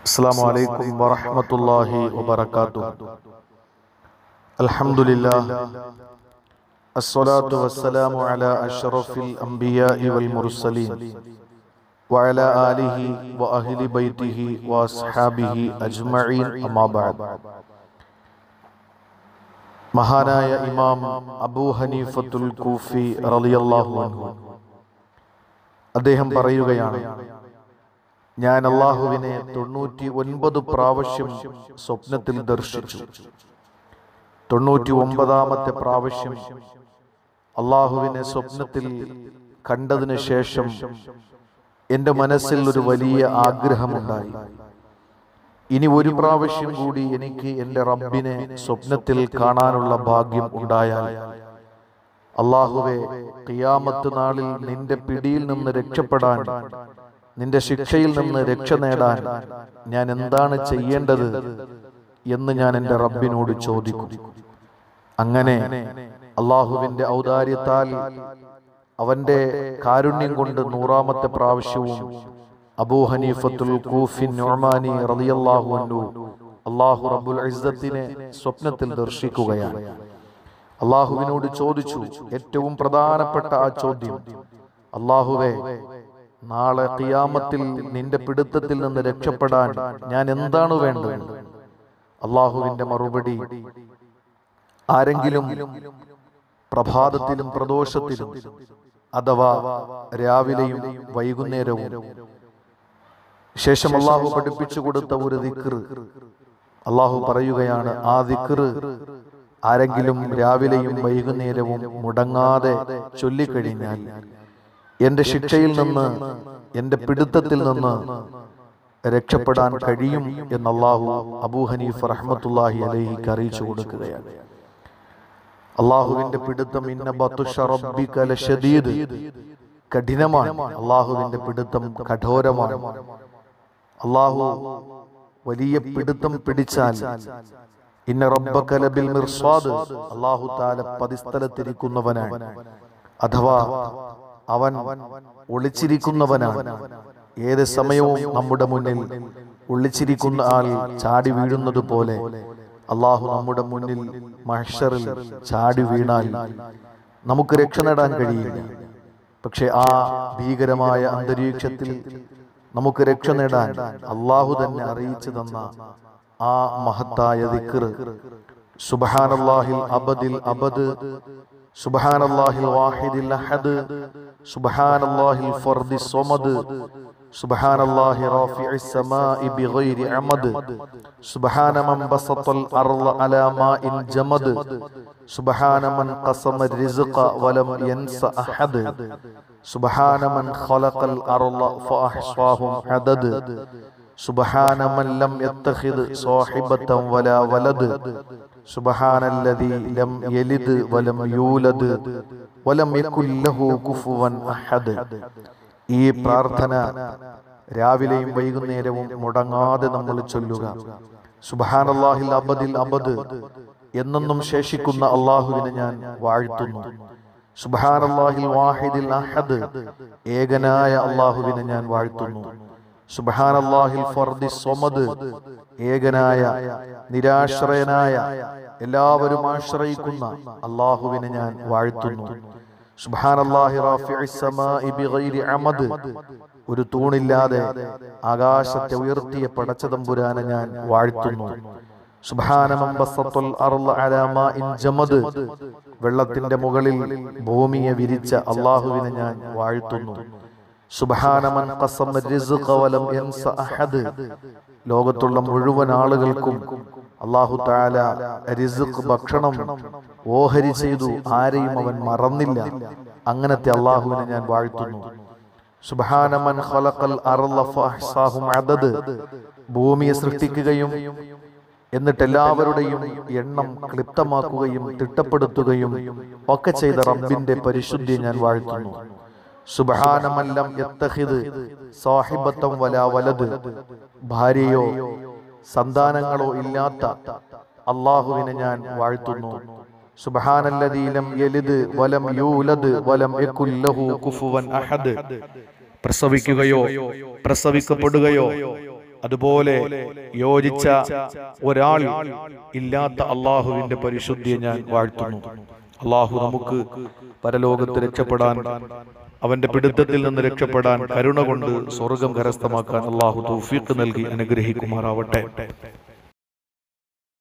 السلام عليكم ورحمة الله وبركاته الحمد لله الصلاة والسلام على أشرف الأنبياء والمرسلين وعلى آله وأهل بيته وأصحابه أجمعين أما بعد മഹാനായ ഇമാം അബൂ ഹനീഫത്തുൽ കൂഫി റളിയല്ലാഹു അൻഹു അദ്ദേഹം പറയുകയാണ് ഞാൻ അള്ളാഹുവിനെ തൊണ്ണൂറ്റി ഒൻപത് പ്രാവശ്യം സ്വപ്നത്തിൽ ദർശിച്ചു തൊണ്ണൂറ്റി ഒമ്പതാമത്തെ പ്രാവശ്യം അള്ളാഹുവിനെ സ്വപ്നത്തിൽ കണ്ടതിന് ശേഷം എൻ്റെ മനസ്സിൽ ഒരു വലിയ ആഗ്രഹമുണ്ടായി ഇനി ഒരു പ്രാവശ്യം കൂടി എനിക്ക് എൻ്റെ റബ്ബിനെ സ്വപ്നത്തിൽ കാണാനുള്ള ഭാഗ്യം ഉണ്ടായാൽ അള്ളാഹുവെ ഖിയാമത്ത് നാളിൽ നിന്റെ പിടിയിൽ നിന്ന് രക്ഷപ്പെടാൻ നിന്റെ ശിക്ഷയിൽ നിന്ന് രക്ഷ നേടാൻ ഞാൻ എന്താണ് ചെയ്യേണ്ടത് എന്ന് ഞാൻ എൻ്റെ റബ്ബിനോട് ചോദിക്കും അങ്ങനെ അള്ളാഹുവിന്റെ ഔദാര്യത്താൽ അവന്റെ കാരുണ്യം കൊണ്ട് നൂറാമത്തെ പ്രാവശ്യവും അബൂ ഹനീഫത്തുൽ കൂഫിൻ നൊമാനി റളിയല്ലാഹു അൻഹു അള്ളാഹു റബ്ബുൽ ഇസ്സത്തിനെ സ്വപ്നത്തിൽ ദർശിക്കുകയാണ് അള്ളാഹുവിനോട് ചോദിച്ചു ഏറ്റവും പ്രധാനപ്പെട്ട ആ ചോദ്യം അള്ളാഹുവെ നാളെ ഖിയാമത്തിൽ നിന്റെ പിടുത്തത്തിൽ നിന്ന് രക്ഷപ്പെടാൻ ഞാൻ എന്താണ് വേണ്ടത് അള്ളാഹുവിന്റെ മറുപടി ആരെങ്കിലും പ്രഭാതത്തിലും പ്രദോഷത്തിലും അഥവാ രാവിലെയും വൈകുന്നേരവും ശേഷം അള്ളാഹു പഠിപ്പിച്ചു കൊടുത്ത ഒരു ദിക്ർ അള്ളാഹു പറയുകയാണ് ആ ദിക്ർ ആരെങ്കിലും രാവിലെയും വൈകുന്നേരവും മുടങ്ങാതെ ചൊല്ലിക്കഴിഞ്ഞാൽ എന്റെ ശിക്ഷയിൽ നിന്ന് എന്റെ പിടുത്തത്തിൽ നിന്ന് രക്ഷപ്പെടാൻ കഴിയും എന്ന് അള്ളാഹു അബൂ ഹനീഫ് റഹ്മത്തുല്ലാഹി അലഹിക്ക് അറിയിച്ചു കൊടുക്കുകയാണ് അള്ളാഹുവിന്റെ പിടുത്തം ഇന്ന ബത്തുഷ റബ്ബിക ലശദീദ് കഠിനമാണ് അള്ളാഹുവിന്റെ പിടുത്തം കഠോരമാണ് അള്ളാഹു വലിയ പിടുത്തം പിടിച്ചാൽ ഇന്ന റബ്ബക ലബിൽ മിർസ്വാദ് അള്ളാഹു താല പതിസ്ഥലത്തിരിക്കുന്നവനാണ് അഥവാ അവൻ ഒളിച്ചിരിക്കുന്നവനാണ് ഏത് സമയവും നമ്മുടെ മുന്നിൽ ഒളിച്ചിരിക്കുന്ന ആൾ ചാടി വീഴുന്നത് പോലെ അള്ളാഹു നമ്മുടെ മുന്നിൽ മഹ്ഷറിൽ ചാടി വീണാൽ നമുക്ക് രക്ഷ നേടാൻ കഴിയില്ല പക്ഷെ ആ ഭീകരമായ അന്തരീക്ഷത്തിൽ നമുക്ക് രക്ഷ നേടാൻ അള്ളാഹു തന്നെ അറിയിച്ചു തന്ന ആ മഹത്തായ ദിക്ർ സുബഹാനല്ലാഹിൽ അബദിൽ അബദ് സുബഹാനല്ലാഹിൽ വാഹിദിൽ അഹദ് സുബഹാനല്ലാഹിൽ ഫർദി സ്വമദ് سبحان الله رافع السماء بغير عمد سبحان من بسط الأرض على ماء جمد سبحان من قسم الرزق ولم ينس أحد سبحان من خلق الأرض فأحصاهم عدد سبحان من لم يتخذ صاحبة ولا ولد سبحان الذي لم يلد ولم يولد ولم يكن له كفوا أحد ഈ പ്രാർത്ഥന രാവിലെയും വൈകുന്നേരവും മുടങ്ങാതെ നമ്മൾ ചൊല്ലുക സുബാനല്ലാഹിൽ അബദിൽ അബദ് എന്നെന്നും ശേഷിക്കുന്ന അള്ളാഹുവിനെ ഞാൻ വാഴ്ത്തുന്നു സുബാനല്ലാഹിൽ വാഹിദിൽ അഹദ് ഏകനായ അള്ളാഹുവിനെ ഞാൻ വാഴ്ത്തുന്നു സുബാനല്ലാഹിൽ ഫർദി സ്വമദ് ഏകനായ നിരാശ്രയനായ എല്ലാവരും ആശ്രയിക്കുന്ന അള്ളാഹുവിനെ ഞാൻ വാഴ്ത്തുന്നു ഒരു തൂണില്ലാതെ ആകാശത്തെ ഉയർത്തിയ പടച്ചതമ്പുരാനെ ഞാൻ വാഴ്ത്തുന്നു വെള്ളത്തിന്റെ മുകളിൽ ഭൂമിയെ വിരിച്ച അള്ളാഹുവിനെ ഞാൻ വാഴ്ത്തുന്നു ലോകത്തുള്ള മുഴുവൻ ആളുകൾക്കും അള്ളാഹു താല റിസുഖ് ഭക്ഷണം ഓഹരി ചെയ്തു ആരെയും അവൻ മറന്നില്ല അങ്ങനത്തെ അള്ളാഹുവിനെ ഞാൻ വാഴ്ത്തുന്നു സുബാനമൻ അദദ് ഭൂമിയെ സൃഷ്ടിക്കുകയും എന്നിട്ട് എല്ലാവരുടെയും എണ്ണം ക്ലിപ്തമാക്കുകയും തിട്ടപ്പെടുത്തുകയും ഒക്കെ ചെയ്ത റബ്ബിന്റെ പരിശുദ്ധി ഞാൻ വാഴ്ത്തുന്നു സുബഹാനമല്ലം സാഹിബത്തം വല വലത് ഭാര്യയോ സന്താനങ്ങളോ ഇല്ലാത്ത അള്ളാഹുവിനെ ഞാൻ വാഴ്ത്തുന്നു സുബ്ഹാനല്ലദീ ലം യലിദ് വലം യൂലദ് വലം യകുൽ ലഹു കുഫുവൻ അഹദ് പ്രസവിക്കുകയോ പ്രസവിക്കപ്പെടുകയോ അതുപോലെ യോജിച്ച ഒരാൾ ഇല്ലാത്ത അള്ളാഹുവിന്റെ പരിശുദ്ധിയെ ഞാൻ വാഴ്ത്തുന്നു അള്ളാഹു നമുക്ക് പരലോകത്ത് രക്ഷപ്പെടാൻ അവന്റെ പിടുത്തത്തിൽ നിന്ന് രക്ഷപ്പെടാൻ കരുണ കൊണ്ട് സ്വർഗം കരസ്ഥമാക്കാൻ അള്ളാഹു തൗഫീഖ് നൽകി അനുഗ്രഹിക്കുമാറാവട്ടെ